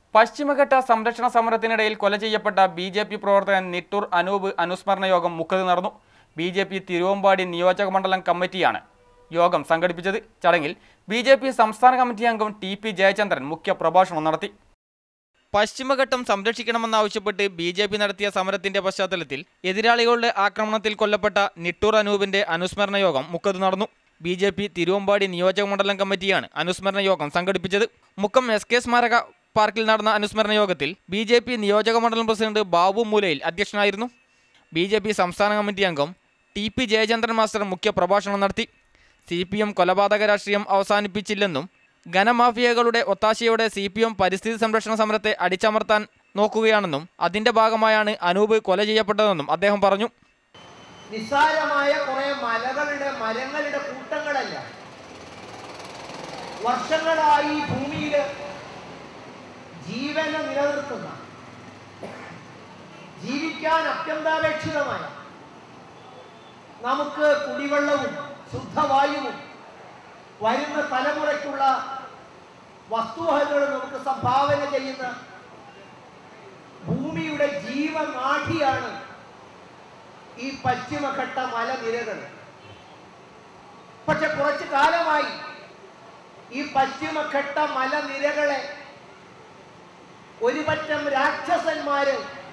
പശ്ചിമഘട്ട സംരക്ഷണ സമരത്തിനിടയിൽ കൊല ചെയ്യപ്പെട്ട ബി ജെ പി പ്രവർത്തകൻ നിട്ടൂർ അനൂപ് അനുസ്മരണ യോഗം മുക്കത് നടന്നു ബി ജെ പി തിരുവമ്പാടി നിയോജക മണ്ഡലം കമ്മിറ്റിയാണ് യോഗം സംഘടിപ്പിച്ചത് ചടങ്ങിൽ ബി ജെ പി സംസ്ഥാന കമ്മിറ്റി അംഗം ടി പി ജയചന്ദ്രൻ മുഖ്യ പ്രഭാഷണം നടത്തി പശ്ചിമഘട്ടം സംരക്ഷിക്കണമെന്നാവശ്യപ്പെട്ട് ബി ജെ പി നടത്തിയ സമരത്തിന്റെ പശ്ചാത്തലത്തിൽ എതിരാളികളുടെ ആക്രമണത്തിൽ കൊല്ലപ്പെട്ട നിട്ടൂർ അനൂപിന്റെ അനുസ്മരണ യോഗം മുക്കത്ത് നടന്നു ബി ജെ പി തിരുവമ്പാടി നിയോജക മണ്ഡലം കമ്മിറ്റിയാണ് അനുസ്മരണ യോഗം സംഘടിപ്പിച്ചത് മുക്കം എസ് കെ സ്മാരക പാർക്കിൽ നടന്ന അനുസ്മരണ യോഗത്തിൽ ബി ജെ പി നിയോജക മണ്ഡലം പ്രസിഡന്റ് ബാബു മൂലയിൽ അധ്യക്ഷനായിരുന്നു ബി ജെ പി സംസ്ഥാന കമ്മിറ്റി അംഗം ടി പി ജയചന്ദ്രൻ മാസ്റ്റർ മുഖ്യ പ്രഭാഷണം നടത്തി സി പി എം കൊലപാതക രാഷ്ട്രീയം അവസാനിപ്പിച്ചില്ലെന്നും ഘനമാഫിയകളുടെ ഒത്താശയോടെ സി പി എം പരിസ്ഥിതി സംരക്ഷണ സമരത്തെ അടിച്ചമർത്താൻ നോക്കുകയാണെന്നും അതിന്റെ ഭാഗമായാണ് അനൂപ് കൊല ചെയ്യപ്പെട്ടതെന്നും അദ്ദേഹം പറഞ്ഞു നിസ്സാരമായ കുറെ മലകളുടെ മരങ്ങളുടെ കൂട്ടങ്ങളല്ല വർഷങ്ങളായി ഭൂമിയിൽ ജീവനെ നിലനിർത്തുന്ന ജീവിക്കാൻ അത്യന്താപേക്ഷിതമായ നമുക്ക് കുടിവെള്ളവും ശുദ്ധവായുവും വരുന്ന തലമുറയ്ക്കുള്ള വസ്തുവകകളും നമുക്ക് സംഭാവന ചെയ്യുന്ന ഭൂമിയുടെ ജീവനാഠിയാണ് ഈ പശ്ചിമഘട്ട മലനിരകൾ പക്ഷെ കുറച്ചു കാലമായി ഈ പശ്ചിമഘട്ട മലനിരകളെ ഒരുപറ്റം രാക്ഷസന്മാര്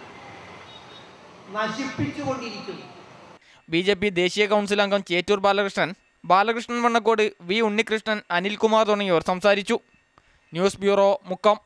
നശിപ്പിച്ചുകൊണ്ടിരിക്കുന്നു ബി ജെ പി ദേശീയ കൗൺസിൽ അംഗം ചേറ്റൂർ ബാലകൃഷ്ണൻ ബാലകൃഷ്ണൻ വണ്ണക്കോട് വി ഉണ്ണികൃഷ്ണൻ അനിൽകുമാർ തുടങ്ങിയവർ സംസാരിച്ചു ന്യൂസ് ബ്യൂറോ മുക്കം